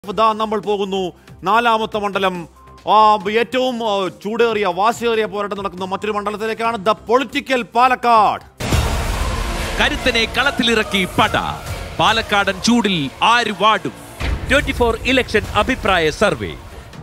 ദാ നമ്മൾ പോകുന്നു നാലാമത്തെ മണ്ഡലം ആ, ഏറ്റവും ആ, ചൂടേറിയ വാശിയേറിയ പോരാട്ടം നടക്കുന്ന മറ്റൊരു മണ്ഡലത്തിലേക്കാണ് ദ പൊളിറ്റിക്കൽ പാലക്കാട് കരുത്തനെ കളത്തിലിറക്കി പട പാലക്കാടൻ ചൂടിൽ ആര് വാടും ട്വന്റി ഫോർ ഇലക്ഷൻ അഭിപ്രായ സർവേ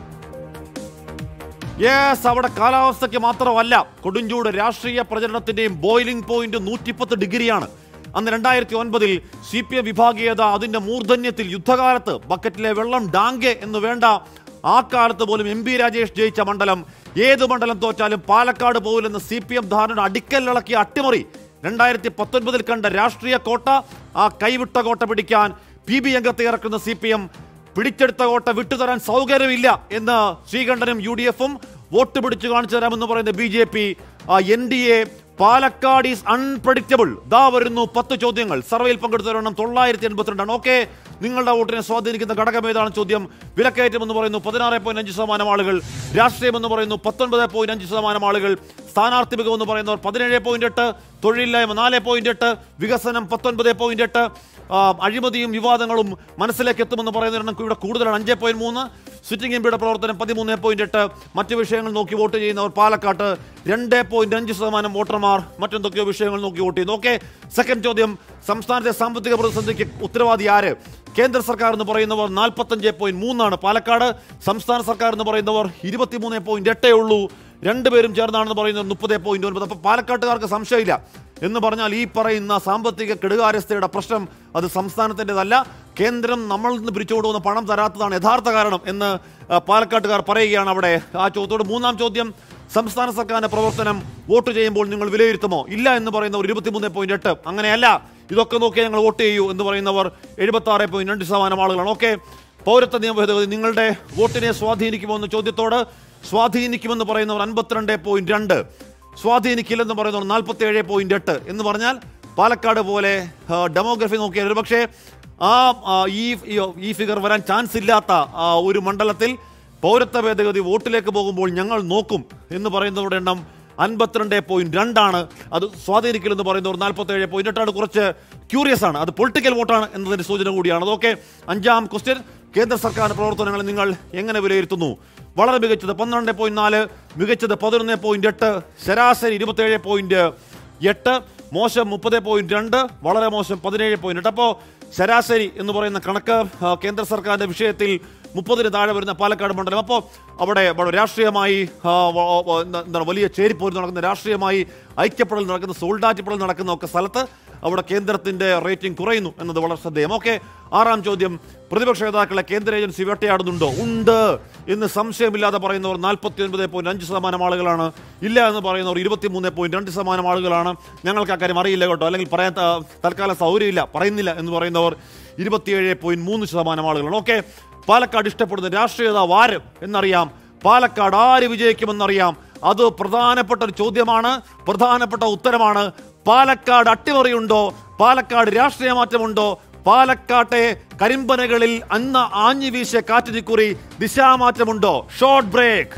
യെസ് അവിടെ കാലാവസ്ഥയ്ക്ക് മാത്രമല്ല കൊടുഞ്ചൂട് രാഷ്ട്രീയ പ്രചരണത്തിന്റെയും ബോയിലിംഗ് പോയിന്റ് നൂറ്റിപ്പത്ത് ഡിഗ്രിയാണ് അന്ന് രണ്ടായിരത്തി ഒൻപതിൽ സി പി എം വിഭാഗീയത അതിന്റെ മൂർധന്യത്തിൽ യുദ്ധകാലത്ത് ബക്കറ്റിലെ വെള്ളം ഡാങ്കെ എന്ന് വേണ്ട ആ കാലത്ത് പോലും എം പി രാജേഷ് ജയിച്ച മണ്ഡലം ഏത് മണ്ഡലം തോറ്റാലും പാലക്കാട് പോകില്ലെന്ന് സി പി എം ധാരണ അടിക്കലിളക്കിയ അട്ടിമറി രണ്ടായിരത്തി പത്തൊൻപതിൽ കണ്ട രാഷ്ട്രീയ കോട്ട ആ കൈവിട്ട കോട്ട പിടിക്കാൻ പി ബി അംഗത്തെ ഇറക്കുന്ന സി പി എം പിടിച്ചെടുത്ത കോട്ട വിട്ടുതരാൻ സൗകര്യമില്ല എന്ന് ശ്രീകണ്ഠനും യു ഡി എഫും വോട്ട് പിടിച്ചു കാണിച്ചു തരാമെന്ന് പറയുന്ന B J P N D A Palakkad is unpredictable ദാ വരുന്നു പത്ത് ചോദ്യങ്ങൾ സർവേയിൽ പങ്കെടുത്തവരെണ്ണം തൊള്ളായിരത്തി എൺപത്തിരണ്ടാണ് ഓക്കെ നിങ്ങളുടെ വോട്ടിനെ സ്വാധീനിക്കുന്ന ഘടകം ഏതാണ് ചോദ്യം വിലക്കയറ്റം എന്ന് പറയുന്നു പതിനാറ് പോയിന്റ് അഞ്ച് ശതമാനം ആളുകൾ രാഷ്ട്രീയം എന്ന് പറയുന്നു പത്തൊൻപത് പോയിന്റ് അഞ്ച് ശതമാനം ആളുകൾ സ്ഥാനാർത്ഥി മികവ് എന്ന് പറയുന്നവർ പതിനേഴ് പോയിന്റ് എട്ട് തൊഴിലില്ലായ്മ നാല് പോയിന്റ് എട്ട് വികസനം പത്തൊൻപത് പോയിന്റ് എട്ട് ആ, അഴിമതിയും വിവാദങ്ങളും മനസ്സിലേക്ക് എത്തുമെന്ന് പറയുന്ന എണ്ണം ഇവിടെ കൂടുതലാണ് അഞ്ച് പോയിന്റ് മൂന്ന് സിറ്റിംഗ് എം പിയുടെ പ്രവർത്തനം പതിമൂന്ന് പോയിന്റ് എട്ട് മറ്റ് വിഷയങ്ങൾ നോക്കി വോട്ട് ചെയ്യുന്നവർ പാലക്കാട്ട് രണ്ട് പോയിന്റ് അഞ്ച് ശതമാനം വോട്ടർമാർ മറ്റെന്തൊക്കെയോ വിഷയങ്ങൾ നോക്കി വോട്ട് ചെയ്യുന്നു ഓക്കെ സെക്കൻഡ് ചോദ്യം സംസ്ഥാനത്തെ സാമ്പത്തിക പ്രതിസന്ധിക്ക് ഉത്തരവാദി ആര് കേന്ദ്ര സർക്കാർ എന്ന് പറയുന്നവർ നാൽപ്പത്തഞ്ച് പോയിന്റ് മൂന്നാണ് പാലക്കാട് സംസ്ഥാന സർക്കാർ എന്ന് പറയുന്നവർ ഇരുപത്തിമൂന്ന് പോയിന്റ് എട്ടേ ഉള്ളൂ രണ്ടുപേരും ചേർന്നാണെന്ന് പറയുന്നത് മുപ്പത് പോയിന്റ് ഒൻപത് അപ്പോൾ പാലക്കാട്ടുകാർക്ക് സംശയമില്ല എന്ന് പറഞ്ഞാൽ ഈ പറയുന്ന സാമ്പത്തിക കെടുകാര്യസ്ഥയുടെ പ്രശ്നം അത് സംസ്ഥാനത്തിൻ്റെതല്ല കേന്ദ്രം നമ്മളിൽ നിന്ന് പിരിച്ചുകൊണ്ടുപോകുന്ന പണം തരാത്തതാണ് യഥാർത്ഥ കാരണം എന്ന് ആ, പാലക്കാട്ടുകാർ പറയുകയാണ് അവിടെ ആ ചോദ്യത്തോട് മൂന്നാം ചോദ്യം സംസ്ഥാന സർക്കാരിന്റെ പ്രവർത്തനം വോട്ട് ചെയ്യുമ്പോൾ നിങ്ങൾ വിലയിരുത്തുമോ ഇല്ല എന്ന് പറയുന്നവർ ഇരുപത്തിമൂന്ന് പോയിന്റ് എട്ട് അങ്ങനെയല്ല ഇതൊക്കെ നോക്കി ഞങ്ങൾ വോട്ട് ചെയ്യൂ എന്ന് പറയുന്നവർ എഴുപത്തി ആറ് പോയിന്റ് രണ്ട് ശതമാനം ആളുകളാണ് ഓക്കെ പൗരത്വ നിയമ ഭേദഗതി നിങ്ങളുടെ വോട്ടിനെ സ്വാധീനിക്കുമോ എന്ന ചോദ്യത്തോട് സ്വാധീനിക്കുമെന്ന് പറയുന്നവർ അൻപത്തിരണ്ട് പോയിന്റ് രണ്ട് സ്വാധീനിക്കില്ലെന്ന് പറയുന്നവർ നാൽപ്പത്തി ഏഴ് പോയിന്റ് എട്ട് എന്ന് പറഞ്ഞാൽ പാലക്കാട് പോലെ ഡെമോഗ്രഫി നോക്കിയാൽ ഒരു പക്ഷേ ആ ആ, ഈ ഈ- ഈ ഫിഗർ വരാൻ ചാൻസ് ഇല്ലാത്ത ആ, ഒരു മണ്ഡലത്തിൽ പൗരത്വ ഭേദഗതി വോട്ടിലേക്ക് പോകുമ്പോൾ ഞങ്ങൾ നോക്കും എന്ന് പറയുന്നവരുടെ എണ്ണം അൻപത്തിരണ്ട് പോയിന്റ് രണ്ടാണ് അത് സ്വാധീനിക്കില്ലെന്ന് പറയുന്നവർ നാൽപ്പത്തി ഏഴ് പോയിന്റ് എട്ടാണ് കുറച്ച് ക്യൂറിയസ് ആണ് അത് പൊളിറ്റിക്കൽ വോട്ടാണ് എന്നതിന്റെ സൂചന കൂടിയാണ് അതൊക്കെ അഞ്ചാം ക്വസ്റ്റ്യൻ കേന്ദ്ര സർക്കാർ പ്രവർത്തനങ്ങളെ നിങ്ങൾ എങ്ങനെ വിലയിരുത്തുന്നു വളരെ മികച്ചത് പന്ത്രണ്ട് പോയിന്റ് നാല് മികച്ചത് പതിനൊന്ന് പോയിന്റ് എട്ട് ശരാശരി ഇരുപത്തേഴ് പോയിന്റ് എട്ട് മോശം മുപ്പത് പോയിന്റ് രണ്ട് വളരെ മോശം പതിനേഴ് പോയിന്റ് എട്ട് അപ്പോൾ ശരാശരി എന്ന് പറയുന്ന കണക്ക് ആ, കേന്ദ്ര സർക്കാരിന്റെ വിഷയത്തിൽ മുപ്പതിന് താഴെ വരുന്ന പാലക്കാട് മണ്ഡലം അപ്പോൾ അവിടെ വളരെ രാഷ്ട്രീയമായി ആ, വ- വ- എന്താ- എന്താണ് വലിയ ചേരിപ്പോര് നടക്കുന്ന രാഷ്ട്രീയമായി ഐക്യപ്പെടൽ നടക്കുന്ന സോൾഡാറ്റിപ്പെടൽ നടക്കുന്ന ഒക്കെ സ്ഥലത്ത് അവിടെ കേന്ദ്രത്തിന്റെ റേറ്റിംഗ് കുറയുന്നു എന്നത് വളരെ ശ്രദ്ധേയം ഓക്കെ ആറാം ചോദ്യം പ്രതിപക്ഷ നേതാക്കളെ കേന്ദ്ര ഏജൻസി വേട്ടയാടുന്നുണ്ടോ ഉണ്ട് എന്ന് സംശയമില്ലാതെ പറയുന്നവർ നാൽപ്പത്തി ഒൻപത് പോയിന്റ് അഞ്ച് ശതമാനം ആളുകളാണ് ഇല്ല എന്ന് പറയുന്നവർ ഇരുപത്തിമൂന്ന് പോയിന്റ് രണ്ട് ശതമാനം ആളുകളാണ് ഞങ്ങൾക്ക് അക്കാര്യം അറിയില്ല കേട്ടോ അല്ലെങ്കിൽ പറയാൻ ത- തൽക്കാലം സൗകര്യമില്ല പറയുന്നില്ല എന്ന് പറയുന്നവർ ഇരുപത്തിയേഴ് പോയിന്റ് മൂന്ന് ശതമാനം ആളുകളാണ് ഓക്കെ പാലക്കാട് ഇഷ്ടപ്പെടുന്ന രാഷ്ട്രീയത ആര് എന്നറിയാം പാലക്കാട് ആര് വിജയിക്കുമെന്നറിയാം അത് പ്രധാനപ്പെട്ട ഒരു ചോദ്യമാണ് പ്രധാനപ്പെട്ട ഉത്തരമാണ് പാലക്കാട് അട്ടിമറിയുണ്ടോ പാലക്കാട് രാഷ്ട്രീയ മാറ്റമുണ്ടോ പാലക്കാട്ടെ കരിമ്പനകളിൽ അന്ന് ആഞ്ഞു വീശിയ കാറ്റിനിക്കുറി ദിശാമാറ്റമുണ്ടോ ഷോർട്ട് ബ്രേക്ക്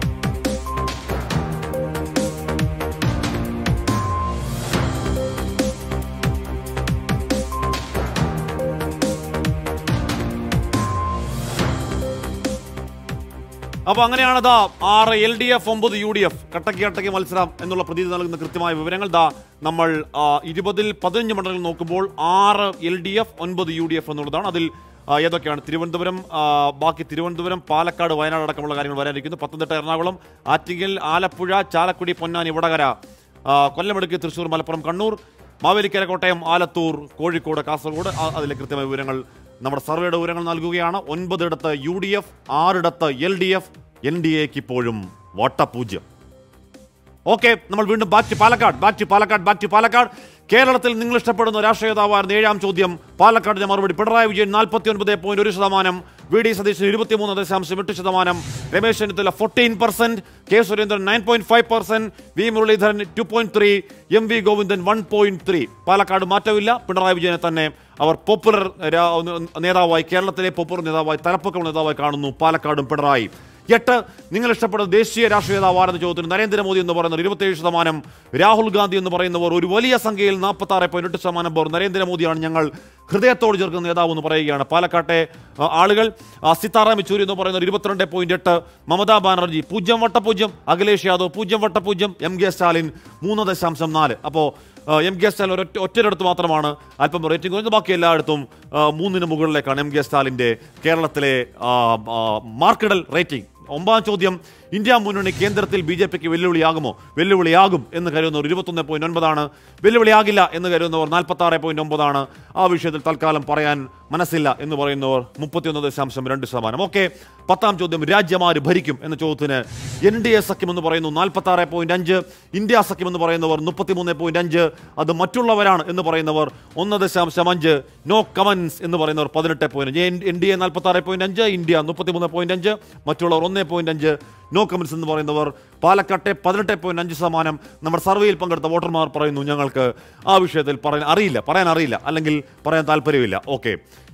അപ്പൊ അങ്ങനെയാണ് ദാ ആറ് എൽ ഡി എഫ് ഒമ്പത് യു ഡി എഫ് കട്ടക്ക് കട്ടക്ക് മത്സരം എന്നുള്ള പ്രതീതി നൽകുന്ന കൃത്യമായ വിവരങ്ങൾ ദാ നമ്മൾ ആ, ഇരുപതിൽ പതിനഞ്ച് മണ്ഡലങ്ങൾ നോക്കുമ്പോൾ ആറ് എൽ ഡി എഫ് ഒൻപത് യു ഡി എഫ് എന്നുള്ളതാണ് അതിൽ ആ, ഏതൊക്കെയാണ് തിരുവനന്തപുരം ആ, ബാക്കി തിരുവനന്തപുരം പാലക്കാട് വയനാട് അടക്കമുള്ള കാര്യങ്ങൾ വരാനിരിക്കുന്നു പത്തനംതിട്ട എറണാകുളം ആറ്റിങ്ങൽ ആലപ്പുഴ ചാലക്കുടി പൊന്നാനി വടകര ആ, കൊല്ലം ഇടുക്കി തൃശൂർ മലപ്പുറം കണ്ണൂർ മാവേലിക്കര കോട്ടയം ആലത്തൂർ കോഴിക്കോട് കാസർഗോഡ് ആ- അതിലെ കൃത്യമായ വിവരങ്ങൾ നമ്മുടെ സർവേയുടെ വിവരങ്ങൾ നൽകുകയാണ് ഒൻപതിടത്ത് യു ഡി എഫ് ആറിടത്ത് L D F N D എക്ക് ഇപ്പോഴും വട്ടപൂജ്യം ഓക്കെ നമ്മൾ വീണ്ടും back to Palakkad back to Palakkad back to Palakkad കേരളത്തിൽ നിങ്ങൾ ഇഷ്ടപ്പെടുന്ന രാഷ്ട്രീയ നേതാവായിരുന്ന ഏഴാം ചോദ്യം പാലക്കാടിന്റെ മറുപടി പിണറായി വിജയൻ നാൽപ്പത്തി ഒൻപത് പോയിന്റ് ഒരു ശതമാനം വി ഡി സതീശൻ ഇരുപത്തിമൂന്ന് ദശാംശം എട്ട് ശതമാനം Ramesh Chennithala fourteen percent K Surendran nine point five percent V Muraleedharan two point three M V Govindan one point three Palakkad മാറ്റമില്ല പിണറായി വിജയനെ തന്നെ അവർ പോപ്പുലർ രാ- നേതാവായി കേരളത്തിലെ പോപ്പുലർ നേതാവായി തലപ്പൊക്കം നേതാവായി കാണുന്നു പാലക്കാടും പിണറായി എട്ട് നിങ്ങൾ ഇഷ്ടപ്പെടുന്ന ദേശീയ രാഷ്ട്രീയ നേതാവ് ആരെന്ന ചോദ്യത്തിന് നരേന്ദ്രമോദി എന്ന് പറയുന്നവർ ഇരുപത്തേഴ് ശതമാനം രാഹുൽ ഗാന്ധി എന്ന് പറയുന്നവർ ഒരു വലിയ സംഖ്യയിൽ നാൽപ്പത്തി ആറ് പോയിന്റ് എട്ട് ശതമാനം പേർ നരേന്ദ്രമോദിയാണ് ഞങ്ങൾ ഹൃദയത്തോട് ചേർക്കുന്ന നേതാവ് എന്ന് പറയുകയാണ് പാലക്കാട്ടെ ആ, ആളുകൾ ആ, സിത്താറാം യെച്ചൂരി എന്ന് പറയുന്നവർ ഇരുപത്തിരണ്ട് പോയിന്റ് എട്ട് മമതാ ബാനർജി പൂജ്യം വട്ട പൂജ്യം അഖിലേഷ് യാദവ് പൂജ്യം വട്ട പൂജ്യം എം കെ സ്റ്റാലിൻ മൂന്ന് ദശാംശം നാല് അപ്പോൾ എം കെ സ്റ്റാലിൻ ഒരൊറ്റ ഒറ്റയിടത്ത് മാത്രമാണ് അല്പം റേറ്റിംഗ് കുറഞ്ഞത് ബാക്കി എല്ലായിടത്തും ആ, മൂന്നിന് മുകളിലേക്കാണ് എം കെ സ്റ്റാലിൻ്റെ കേരളത്തിലെ ആ, ആ, മാർക്കഡൽ റേറ്റിംഗ് ഒമ്പതാം ചോദ്യം ഇന്ത്യ മുന്നണി കേന്ദ്രത്തിൽ ബി ജെ പിക്ക് വെല്ലുവിളിയാകുമോ വെല്ലുവിളിയാകും എന്ന് കരുതുന്നവർ ഇരുപത്തൊന്ന് പോയിന്റ് ഒൻപതാണ് വെല്ലുവിളിയാകില്ല എന്ന് കരുതുന്നവർ നാൽപ്പത്തി ആറ് പോയിന്റ് ഒമ്പതാണ് ആ വിഷയത്തിൽ തൽക്കാലം പറയാൻ മനസ്സില്ല എന്ന് പറയുന്നവർ മുപ്പത്തിയൊന്ന് ദശാംശം രണ്ട് ശതമാനം ഓക്കെ പത്താം ചോദ്യം രാജ്യമാര് ഭരിക്കും എന്ന ചോദ്യത്തിന് എൻ ഡി എ സഖ്യം എന്ന് പറയുന്നു നാൽപ്പത്തി ആറ് പോയിന്റ് അഞ്ച് ഇന്ത്യ സഖ്യം എന്ന് പറയുന്നവർ മുപ്പത്തിമൂന്ന് പോയിന്റ് അഞ്ച് അത് മറ്റുള്ളവരാണ് എന്ന് പറയുന്നവർ ഒന്ന് ദശാംശം അഞ്ച് നോ കമൻസ് എന്ന് പറയുന്നവർ പതിനെട്ട് പോയിന്റ് എൻ ഡി എ നാൽപ്പത്തി ആറ് പോയിന്റ് അഞ്ച് ഇന്ത്യ മുപ്പത്തിമൂന്ന് പോയിന്റ് അഞ്ച് മറ്റുള്ളവർ ഒന്ന് പോയിന്റ് അഞ്ച് നോ കമൻസ് എന്ന് പറയുന്നവർ പാലക്കാട്ടെ പതിനെട്ട് പോയിന്റ് അഞ്ച് ശതമാനം നമ്മുടെ സർവേയിൽ പങ്കെടുത്ത വോട്ടർമാർ പറയുന്നു ഞങ്ങൾക്ക് ആ വിഷയത്തിൽ പറയാൻ അറിയില്ല പറയാൻ അറിയില്ല അല്ലെങ്കിൽ പറയാൻ താല്പര്യമില്ല ഓക്കെ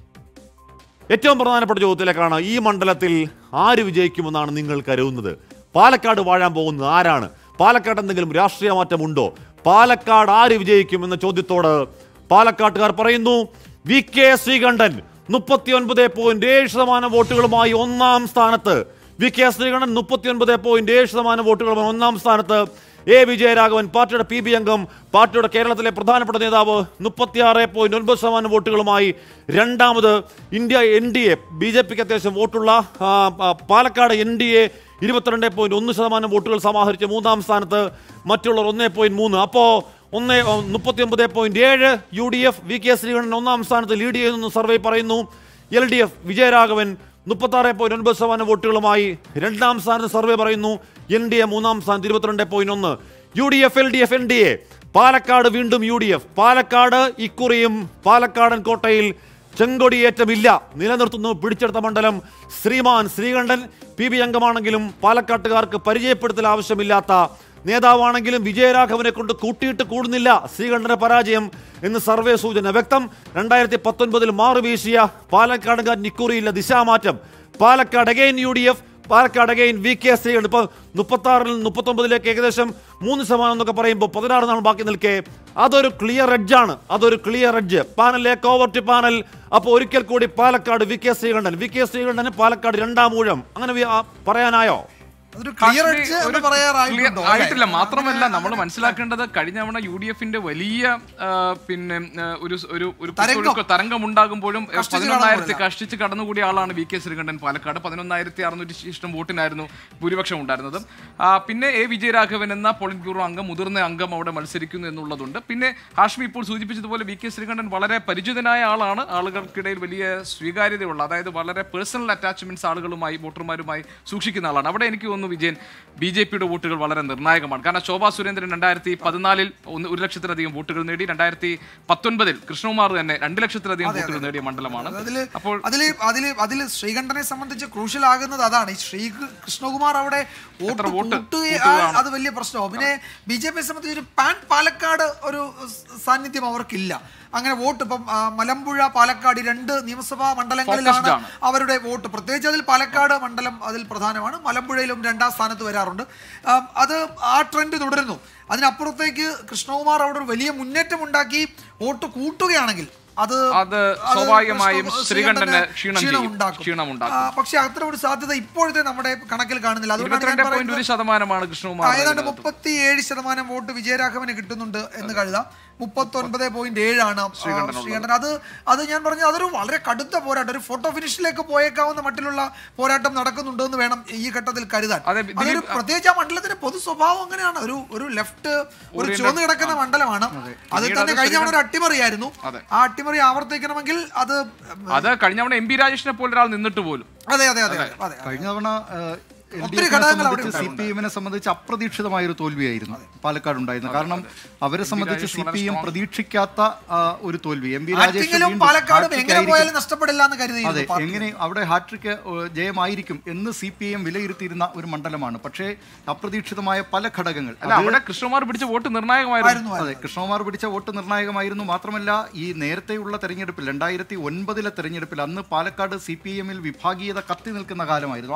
ഏറ്റവും പ്രധാനപ്പെട്ട ചോദ്യത്തിലേക്കാണ് ഈ മണ്ഡലത്തിൽ ആര് വിജയിക്കുമെന്നാണ് നിങ്ങൾ കരുതുന്നത് പാലക്കാട് വാഴാൻ പോകുന്നത് ആരാണ് പാലക്കാട് എന്തെങ്കിലും രാഷ്ട്രീയ മാറ്റമുണ്ടോ പാലക്കാട് ആര് വിജയിക്കും എന്ന ചോദ്യത്തോട് പാലക്കാട്ടുകാർ പറയുന്നു വി കെ ശ്രീകണ്ഠൻ മുപ്പത്തി ഒൻപത് പോയിന്റ് ഏഴ് ശതമാനം വോട്ടുകളുമായി ഒന്നാം സ്ഥാനത്ത് വി കെ ശ്രീകണ്ഠൻ മുപ്പത്തി ഒൻപത് പോയിന്റ് ഏഴ് ശതമാനം വോട്ടുകളുമായി ഒന്നാം സ്ഥാനത്ത് എ വിജയരാഘവൻ പാർട്ടിയുടെ പി ബി അംഗം പാർട്ടിയുടെ കേരളത്തിലെ പ്രധാനപ്പെട്ട നേതാവ് മുപ്പത്തിയാറ് പോയിന്റ് ഒൻപത് ശതമാനം വോട്ടുകളുമായി രണ്ടാമത് India N D A B J പിക്ക് അത്യാവശ്യം വോട്ടുള്ള ആ, ആ, പാലക്കാട് എൻ ഡി എ ഇരുപത്തിരണ്ട് പോയിന്റ് ഒന്ന് ശതമാനം വോട്ടുകൾ സമാഹരിച്ച് മൂന്നാം സ്ഥാനത്ത് മറ്റുള്ളവർ ഒന്നേ പോയിന്റ് മൂന്ന് അപ്പോൾ ഒന്ന് മുപ്പത്തി ഒമ്പത് പോയിന്റ് ഏഴ് U D F V K Sreekandan ഒന്നാം സ്ഥാനത്ത് ലീഡ് ചെയ്യുന്നു സർവേ പറയുന്നു എൽ ഡി എഫ് വിജയരാഘവൻ മുപ്പത്താറ് പോയിന്റ് ഒൻപത് ശതമാനം വോട്ടുകളുമായി രണ്ടാം സ്ഥാനത്ത് സർവേ പറയുന്നു എൻ ഡി എ മൂന്നാം സ്ഥാനത്ത് ഇരുപത്തിരണ്ട് പോയിന്റ് ഒന്ന് U D F L D F N D A Palakkad വീണ്ടും യു ഡി എഫ് പാലക്കാട് ഇക്കുറിയും പാലക്കാടൻ കോട്ടയിൽ ചെങ്കൊടിയേറ്റമില്ല നിലനിർത്തുന്നു പിടിച്ചെടുത്ത മണ്ഡലം ശ്രീമാൻ ശ്രീകണ്ഠൻ പി ബി അംഗമാണെങ്കിലും പാലക്കാട്ടുകാർക്ക് പരിചയപ്പെടുത്തൽ ആവശ്യമില്ലാത്ത നേതാവാണെങ്കിലും വിജയരാഘവനെ കൊണ്ട് കൂട്ടിയിട്ട് കൂടുന്നില്ല ശ്രീകണ്ഠന്റെ പരാജയം എന്ന് സർവേ സൂചന വ്യക്തം രണ്ടായിരത്തി പത്തൊൻപതിൽ മാറുവീശിയ പാലക്കാടുകാർ നിക്കുറിയില്ല ദിശാമാറ്റം Palakkad again U D F Palakkad again V K Sreekandan ഇപ്പോൾ മുപ്പത്തി ആറിൽ മുപ്പത്തൊമ്പതിലേക്ക് ഏകദേശം മൂന്ന് ശതമാനം എന്നൊക്കെ പറയുമ്പോൾ പതിനാറ് നാൾ ബാക്കി നിൽക്കെ അതൊരു ക്ലിയർ എഡ്ജാണ് അതൊരു ക്ലിയർ എഡ്ജ് പാനലിലേക്ക് ഓവർ ടു പാനൽ അപ്പോൾ ഒരിക്കൽ കൂടി Palakkad V K Sreekandan V K ശ്രീകണ്ഠന് പാലക്കാട് രണ്ടാം ഊഴം അങ്ങനെ വി- ആ, പറയാനായോ അതൊരു ക്ലിയർ കാശ്മീർ അടിച്ച് ഒരു എന്ന് clear പറയാറായിട്ടുണ്ടോ ആയിട്ടില്ല മാത്രമല്ല നമ്മൾ മനസ്സിലാക്കേണ്ടത് കഴിഞ്ഞ തവണ യു ഡി എഫിന്റെ വലിയ ആ, പിന്നെ ആ, ഒരു സ്- ഒരു ഒരു തരംഗം. കുത്തൊഴുക്ക് തരംഗം ഉണ്ടാകുമ്പോഴും കഷ്ടിച്ച് പതിനൊന്നായിരത്തി കടന്നുകൂടില്ല. കഷ്ടിച്ച് കടന്നുകൂടിയ ആളാണ് വി കെ ശ്രീകണ്ഠൻ പാലക്കാട് പതിനൊന്നായിരത്തി അറുന്നൂറ്റി ഇഷ്ടം വോട്ടിനായിരുന്നു ഭൂരിപക്ഷം ഉണ്ടായിരുന്നത് ആ, പിന്നെ എ വിജയരാഘവൻ എന്ന പോളിറ്റ് ബ്യൂറോ അംഗം മുതിർന്ന അംഗം അവിടെ മത്സരിക്കുന്നു എന്നുള്ളതുണ്ട് പിന്നെ ഹാഷ്മി ഇപ്പോൾ സൂചിപ്പിച്ചതുപോലെ വി കെ ശ്രീകണ്ഠൻ വളരെ പരിചിതനായ ആളാണ് ആളുകൾക്കിടയിൽ വലിയ സ്വീകാര്യതയുള്ള അതായത് വളരെ പേഴ്സണൽ അറ്റാച്ച്മെന്റ്സ് ആളുകളുമായി വോട്ടർമാരുമായി സൂക്ഷിക്കുന്ന ആളാണ് അവിടെ എനിക്ക് തോന്നുന്നു വിജയൻ ബി ജെ പിയുടെ വോട്ടുകൾ വളരെ നിർണായകമാണ് കാരണം ശോഭാ സുരേന്ദ്രൻ രണ്ടായിരത്തി പതിനാലിൽ ഒന്ന് ഒരു ലക്ഷത്തിലധികം വോട്ടുകൾ നേടി രണ്ടായിരത്തി പത്തൊൻപതിൽ കൃഷ്ണകുമാർ തന്നെ രണ്ട് ലക്ഷത്തിലധികം വോട്ടുകൾ നേടിയ മണ്ഡലമാണ് അതില് അപ്പോൾ അതില് അതില് അതില് ശ്രീകണ്ഠനെ സംബന്ധിച്ച് ക്രൂഷ്യൽ ആകുന്നത് അതാണ് ഈ ശ്രീ കൃഷ്ണകുമാർ അവിടെ വോട്ട് എത്ര വോട്ട് കൂട്ടുകയാ- കൂട്ടുകയാണ്? അത് വലിയ പ്രശ്നമാണ് പിന്നെ ബി ജെ പിയെ സംബന്ധിച്ച് ഒരു പാൻ പാലക്കാട് ഒരു സ് സാന്നിധ്യം അവർക്കില്ല അങ്ങനെ വോട്ട് ഇപ്പം ആ, മലമ്പുഴ പാലക്കാട് ഈ രണ്ട് നിയമസഭാ മണ്ഡലങ്ങളിലാണ് Focused ആണ്. അവരുടെ വോട്ട് പ്രത്യേകിച്ച് അതിൽ പാലക്കാട് മണ്ഡലം അതിൽ പ്രധാനമാണ് മലമ്പുഴയിലും രണ്ടാം സ്ഥാനത്ത് വരാറുണ്ട് ആം, അത് ആ ട്രെൻഡ് തുടരുന്നു അതിനപ്പുറത്തേക്ക് കൃഷ്ണകുമാർ അവിടെ ഒരു വലിയ മുന്നേറ്റം ഉണ്ടാക്കി വോട്ട് കൂട്ടുകയാണെങ്കിൽ അത് അത് സ്വാഭാവികമായും കൃഷ്ണ- ശ്രീകണ്ഠന് ശ്രീകണ്ഠന് ക്ഷീണം ക്ഷീണം ചെയ്യും. ഉണ്ടാക്കും. ക്ഷീണം ഉണ്ടാക്കും. ആ, പക്ഷേ അത്തരം ഒരു സാധ്യത ഇപ്പോഴത്തെ നമ്മുടെ കണക്കിൽ കാണുന്നില്ല അതുകൊണ്ടാണ് ഞാൻ ഇരുപത്തിരണ്ട് പോയിന്റ് ഒരു പറയുന്നത് ശതമാനമാണ് കൃഷ്ണകുമാർ ഏതാണ്ട് നേടുന്നത്. മുപ്പത്തി ഏഴ് ശതമാനം വോട്ട് വിജയരാഘവന് കിട്ടുന്നുണ്ട് എന്ന് കരുതാം മുപ്പത്തി ഒൻപത് പോയിന്റ് ഏഴാണ് ശ്രീകണ്ഠൻ അത് അത് ഞാൻ പറഞ്ഞു അതൊരു വളരെ കടുത്ത പോരാട്ടം ഒരു ഫോട്ടോ ഫിനിഷിലേക്ക് പോയേക്കാവുന്ന മട്ടിലുള്ള പോരാട്ടം നടക്കുന്നുണ്ട് എന്ന് വേണം ഈ ഘട്ടത്തിൽ കരുതാൻ അതെ, അതൊരു ദിലീപ്, പ്രത്യേകിച്ച് ആ മണ്ഡലത്തിന്റെ പൊതു സ്വഭാവം അങ്ങനെയാണ് ഒരു ഒരു ലെഫ്റ്റ് ഒരു ചുവന്ന് കിടക്കുന്ന മണ്ഡലമാണ് അതിൽ പിന്നീട് തന്നെ അത് കഴിഞ്ഞ തവണ ഒരു അട്ടിമറിയായിരുന്നു അതെ. ആ അട്ടിമറി ആവർത്തിക്കണമെങ്കിൽ അത് അത് കഴിഞ്ഞ തവണ എം പി രാജേഷിനെ പോലെ ഒരാൾ നിന്നിട്ട് പോലും അതെ അതെ അതെ അതെ കഴിഞ്ഞ തവണ എൽ ഡി ഒത്തിരി എഫിനെ ഘടകങ്ങൾ അവിടെ സംബന്ധിച്ച് സി പി എമ്മിനെ സംബന്ധിച്ച് അപ്രതീക്ഷിതമായ ഒരു തോൽവിയായിരുന്നു പാലക്കാട് ഉണ്ടായിരുന്നത് കാരണം അവരെ സംബന്ധിച്ച് സി പി എം പ്രതീക്ഷിക്കാത്ത ആ, ഒരു തോൽവി എം പി രാജേഷ് ആറ്റിങ്ങലും വീണ്ടും പാലക്കാടും hat-trick എങ്ങനെ ആയിരിക്കും. പോയാലും നഷ്ടപ്പെടില്ല എന്ന് അതെ കരുതിയിരുന്നു പാർട്ടി. എങ്ങനെ അവിടെ ഹാട്രിക്ക് ജയമായിരിക്കും എന്ന് സി പി എം വിലയിരുത്തിയിരുന്ന ഒരു മണ്ഡലമാണ് പക്ഷേ അപ്രതീക്ഷിതമായ പല ഘടകങ്ങൾ അല്ല അത് അവിടെ കൃഷ്ണകുമാർ പിടിച്ച വോട്ട് നിർണായകമായിരുന്നു ആയിരുന്നു, ആയിരുന്നു. അതെ കൃഷ്ണകുമാർ പിടിച്ച വോട്ട് നിർണായകമായിരുന്നു മാത്രമല്ല ഈ നേരത്തെയുള്ള തെരഞ്ഞെടുപ്പിൽ രണ്ടായിരത്തി ഒൻപതിലെ തെരഞ്ഞെടുപ്പിൽ അന്ന് പാലക്കാട് സി പി എമ്മിൽ വിഭാഗീയത കത്തി നിൽക്കുന്ന കാലമായിരുന്നു ആ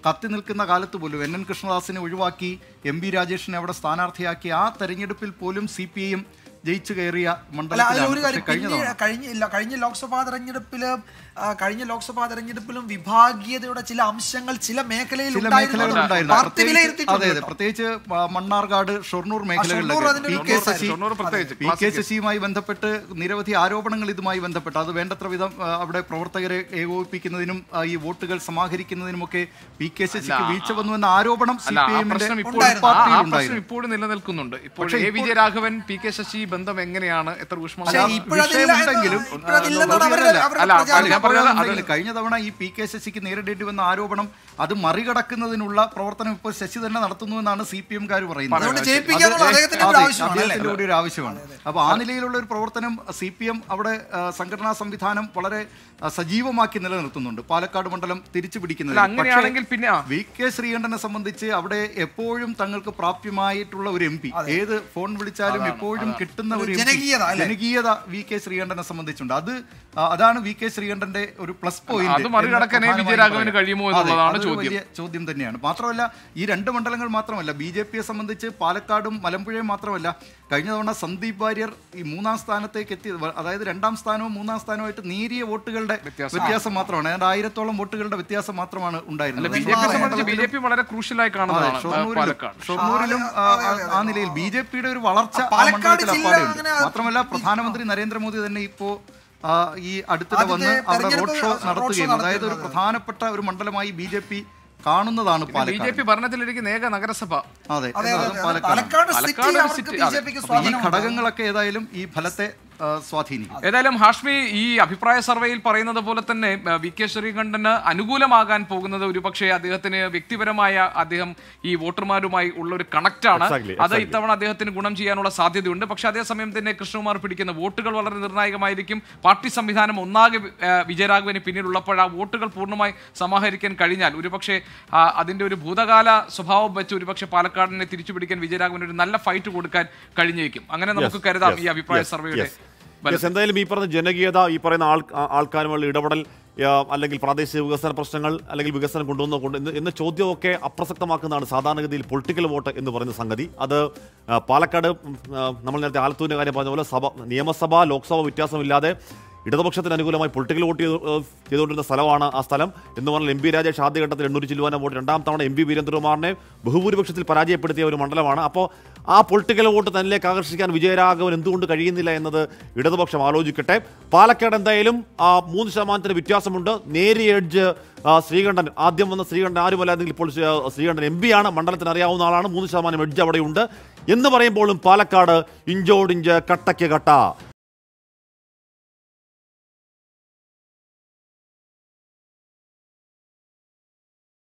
കത്തി നിൽക്കുന്ന കാലത്ത് പോലും എൻ എൻ കൃഷ്ണദാസിനെ ഒഴിവാക്കി എം ബി രാജേഷിനെ അവിടെ സ്ഥാനാർത്ഥിയാക്കി ആ തെരഞ്ഞെടുപ്പിൽ പോലും സി പി ഐ എം ജയിച്ചു കയറിയ അല്ല അതിൽ ഒരു മണ്ഡലത്തിലാണ് കാര്യം പക്ഷേ കഴിഞ്ഞ പിന്നെ തവണ കഴിഞ്ഞ ഇല്ല കഴിഞ്ഞ ലോക്സഭാ തെരഞ്ഞെടുപ്പില് ആ, കഴിഞ്ഞ ലോക്സഭാ തെരഞ്ഞെടുപ്പിലും വിഭാഗീയതയുടെ ചില അംശങ്ങൾ ചില മേഖലയിൽ ചില ഉണ്ടായിരുന്നു മേഖലകൾ എന്ന് ഉണ്ടായിരുന്നു പാർട്ടി പ്രത്യേകിച്ച് വിലയിരുത്തിയിട്ടുണ്ട് അതെ അതെ കേട്ടോ. പ്രത്യേകിച്ച് മ- മണ്ണാർക്കാട് ഷൊർണൂർ ഷൊർണൂർ അതിന്റെ മേഖലകളിൽ ഒരു പി കെ കേസായിരുന്നു. ശശി ഷൊർണൂർ പ്രത്യേകിച്ച് പി കെ classic ശശിയുമായി ബന്ധപ്പെട്ട് നിരവധി ആരോപണങ്ങൾ ഇതുമായി ബന്ധപ്പെട്ട് അത് വേണ്ടത്ര വിധം ആ, അവിടെ പ്രവർത്തകരെ ഏകോപിപ്പിക്കുന്നതിനും ആ, ഈ വോട്ടുകൾ സമാഹരിക്കുന്നതിനുമൊക്കെ പി കെ ശശിക്ക് വീഴ്ച വന്നു എന്ന ആരോപണം സി അല്ല പി ആ എമ്മിന്റെ പ്രശ്നം ഇപ്പോൾ ഉണ്ടായിരുന്നു. ആ- ആ പ്രശ്നം ഉണ്ടായിരുന്നു ഇപ്പോഴും നിലനിൽക്കുന്നുണ്ട് ഇപ്പോൾ പക്ഷേ എ ഇപ്പോൾ- വിജയരാഘവൻ പി കെ ശശി ബന്ധം എങ്ങനെയാണ് എത്ര പക്ഷേ ഊഷ്മളമാണ് ഇപ്പോഴതില്ല വിഷയമുണ്ടെങ്കിലും എന്ന് ഇപ്പോഴതില്ലെന്നാണ് അവരുടെ അല്ല, അവരുടെ അല്ല, പ്രചാരണം. ഞാൻ പറഞ്ഞത് അത് ഉണ്ടെങ്കിലും കഴിഞ്ഞ തവണ ഈ പി കെ ശശിക്ക് നേരിടേണ്ടി വന്ന ആരോപണം അത് മറികടക്കുന്നതിനുള്ള പ്രവർത്തനം ഇപ്പോൾ ശശി തന്നെ നടത്തുന്നുവെന്നാണ് സി പി എംകാർ പറയുന്നത് അതുകൊണ്ട് ജയിപ്പിക്കാന്നുള്ള അത് അദ്ദേഹത്തിന്റെ ഒരു അതെ, ആവശ്യമാണ് അല്ലേ? അദ്ദേഹത്തിന്റെ കൂടി ഒരു ആവശ്യമാണ് അപ്പൊ ആ നിലയിലുള്ള ഒരു പ്രവർത്തനം സി പി എം അവിടെ ആ, സംഘടനാ സംവിധാനം വളരെ ആ, സജീവമാക്കി നിലനിർത്തുന്നുണ്ട് പാലക്കാട് മണ്ഡലം തിരിച്ചു പിടിക്കുന്നത് അല്ല, അങ്ങനെയാണെങ്കിൽ പിന്നെ ആ. വി കെ ശ്രീകണ്ഠനെ സംബന്ധിച്ച് അവിടെ എപ്പോഴും തങ്ങൾക്ക് പ്രാപ്യമായിട്ടുള്ള ഒരു എം പി ഏത് ഫോൺ വിളിച്ചാലും എപ്പോഴും കിട്ടുന്ന ഒരു MP, ജനകീയത, അല്ലേ? ജനകീയത വി കെ ശ്രീകണ്ഠനെ സംബന്ധിച്ചുണ്ട് അത് ആ, അതാണ് വി കെ ശ്രീകണ്ഠന്റെ ഒരു പ്ലസ് പോയിന്റ് അത് മറികടക്കാനേ എന്ന് വിജയരാഘവന് പ്രധാനമായും കഴിയുമോ പറയാം. എന്നുള്ളതാണ് അതെ, അതൊരു ചോദ്യം. വലിയ ചോദ്യം തന്നെയാണ് മാത്രമല്ല ഈ രണ്ട് മണ്ഡലങ്ങൾ മാത്രമല്ല ബി ജെ പിയെ സംബന്ധിച്ച് പാലക്കാടും മലമ്പുഴയും മാത്രമല്ല കഴിഞ്ഞ തവണ സന്ദീപ് വാര്യർ ഈ മൂന്നാം സ്ഥാനത്തേക്ക് എത്തി അതായത് രണ്ടാം സ്ഥാനവും മൂന്നാം സ്ഥാനവുമായിട്ട് നേരിയ വോട്ടുകളുടെ വ്യത്യാസം മാത്രമാണ് ഏതാണ്ട് ആയിരത്തോളം വോട്ടുകളുടെ വ്യത്യാസം മാത്രമാണ് അല്ല ഉണ്ടായിരുന്നത് ബി ജെ പി സംബന്ധിച്ച് ബി ജെ പി വളരെ ക്രൂഷ്യലായി അതെ, കാണുന്നതാണ് ആ, ഷൊർണൂരിലും പാലക്കാട് ഷൊർണൂരിലും ആ, ആ, ആ നിലയിൽ ബി ജെ പിയുടെ ഒരു വളർച്ച ആ പാലക്കാട് മണ്ഡലത്തിൽ ജില്ല അപ്പാടെയുണ്ട് അങ്ങനെ മാത്രമല്ല പ്രധാനമന്ത്രി നരേന്ദ്രമോദി തന്നെ ഇപ്പോ ആ, ഈ അടുത്തിടെ ആദ്യത്തെ വന്ന് അവിടെ റോഡ് തെരഞ്ഞെടുപ്പ് ഷോ റോഡ് ഷോ നടത്തുകയും അതായത് ഒരു നടത്തിയിരുന്നു. പ്രധാനപ്പെട്ട ഒരു മണ്ഡലമായി ബി ജെ പി കാണുന്നതാണ് ബി ജെ പാലക്കാട് പി ഭരണത്തിലിരിക്കുന്ന ഏക നഗരസഭ അതെ അതെ എന്നതും അതെ, അതെ പാലക്കാട് പാലക്കാട് സിറ്റി പാലക്കാട് ഒരു അവർക്ക് സിറ്റി, ബി അതെ. ജെ പിക്ക് അപ്പൊ ഈ സ്വാധീനം ഘടകങ്ങളൊക്കെ ഏതായാലും ഈ ഫലത്തെ ആ, സ്വാധീനിക്കും ഏതായാലും ഹാഷ്മി ഈ അഭിപ്രായ സർവേയിൽ പറയുന്നത് പോലെ തന്നെ ആ, വി കെ ശ്രീകണ്ഠന് അനുകൂലമാകാൻ പോകുന്നത് ഒരുപക്ഷെ അദ്ദേഹത്തിന് വ്യക്തിപരമായ അദ്ദേഹം ഈ വോട്ടർമാരുമായി ഉള്ള ഒരു കണക്റ്റാണ് Exactly, അത് exactly. ഇത്തവണ അദ്ദേഹത്തിന് ഗുണം ചെയ്യാനുള്ള സാധ്യതയുണ്ട് പക്ഷെ അതേസമയം തന്നെ കൃഷ്ണകുമാർ പിടിക്കുന്ന വോട്ടുകൾ വളരെ നിർണായകമായിരിക്കും പാർട്ടി സംവിധാനം ഒന്നാകെ ആ, വിജയരാഘവന് പിന്നിലുള്ളപ്പോൾ ആ വോട്ടുകൾ പൂർണ്ണമായി സമാഹരിക്കാൻ കഴിഞ്ഞാൽ ഒരുപക്ഷെ ആ, അതിന്റെ ഒരു ഭൂതകാല സ്വഭാവം വെച്ച് ഒരുപക്ഷെ പാലക്കാടിനെ തിരിച്ചുപിടിക്കാൻ വിജയരാഘവന് ഒരു നല്ല ഫൈറ്റ് കൊടുക്കാൻ കഴിഞ്ഞേക്കും അങ്ങനെ നമുക്ക് Yes, കരുതാം yes, ഈ അഭിപ്രായ yes, സർവേയുടെ yes. Yes, എന്തായാലും ഈ പറഞ്ഞ ജനകീയത ഈ പറയുന്ന ആൾ ആ- ആൾക്കാരുമായുള്ള ഇടപെടൽ ആ, അല്ലെങ്കിൽ പ്രാദേശിക വികസന പ്രശ്നങ്ങൾ അല്ലെങ്കിൽ വികസനം കൊണ്ടുവന്നോ കൊണ്ട് എന്ന് എന്ന ചോദ്യമൊക്കെ അപ്രസക്തമാക്കുന്നതാണ് സാധാരണഗതിയിൽ പൊളിറ്റിക്കൽ വോട്ട് എന്ന് പറയുന്ന സംഗതി അത് ആ, പാലക്കാട് ഉം, ആ, നമ്മൾ നേരത്തെ ആലത്തൂരിന്റെ കാര്യം പറഞ്ഞ പോലെ സഭ നിയമസഭ ലോക്സഭ വ്യത്യാസമില്ലാതെ ഇടതുപക്ഷത്തിന് അനുകൂലമായി പൊളിറ്റിക്കൽ വോട്ട് ചെയ്തു ഏഹ് ചെയ്തുകൊണ്ടിരുന്ന സ്ഥലമാണ് ആ സ്ഥലം എന്ന് പറഞ്ഞാൽ എം പി രാജേഷ് ആദ്യഘട്ടത്തിൽ എണ്ണൂറ് ചില്ലുവാന വോട്ട് രണ്ടാം തവണ എം പി വീരേന്ദ്രകുമാറിനെ ബഹുഭൂരിപക്ഷത്തിൽ പരാജയപ്പെടുത്തിയ ഒരു മണ്ഡലമാണ് അപ്പോൾ ആ പൊളിറ്റിക്കൽ വോട്ട് തന്നിലേക്ക് ആകർഷിക്കാൻ വിജയരാഘവൻ എന്തുകൊണ്ട് കഴിയുന്നില്ല എന്നത് ഇടതുപക്ഷം ആലോചിക്കട്ടെ പാലക്കാട് എന്തായാലും ആ മൂന്ന് ശതമാനത്തിന് വ്യത്യാസമുണ്ട് നേരിയ എഡ്ജ് ആ, ശ്രീകണ്ഠൻ ആദ്യം വന്ന ശ്രീകണ്ഠൻ ആരുമല്ലായിരുന്നെങ്കിൽ ഇപ്പോൾ ശ്രീ- ശ്രീകണ്ഠൻ എം ആണ് മണ്ഡലത്തിന് അറിയാവുന്ന ആളാണ് മൂന്ന് ശതമാനം എഡ്ജ് അവിടെയുണ്ട് എന്ന് പറയുമ്പോഴും പാലക്കാട് ഇഞ്ചോടിഞ്ച് കട്ടയ്ക്ക് കട്ട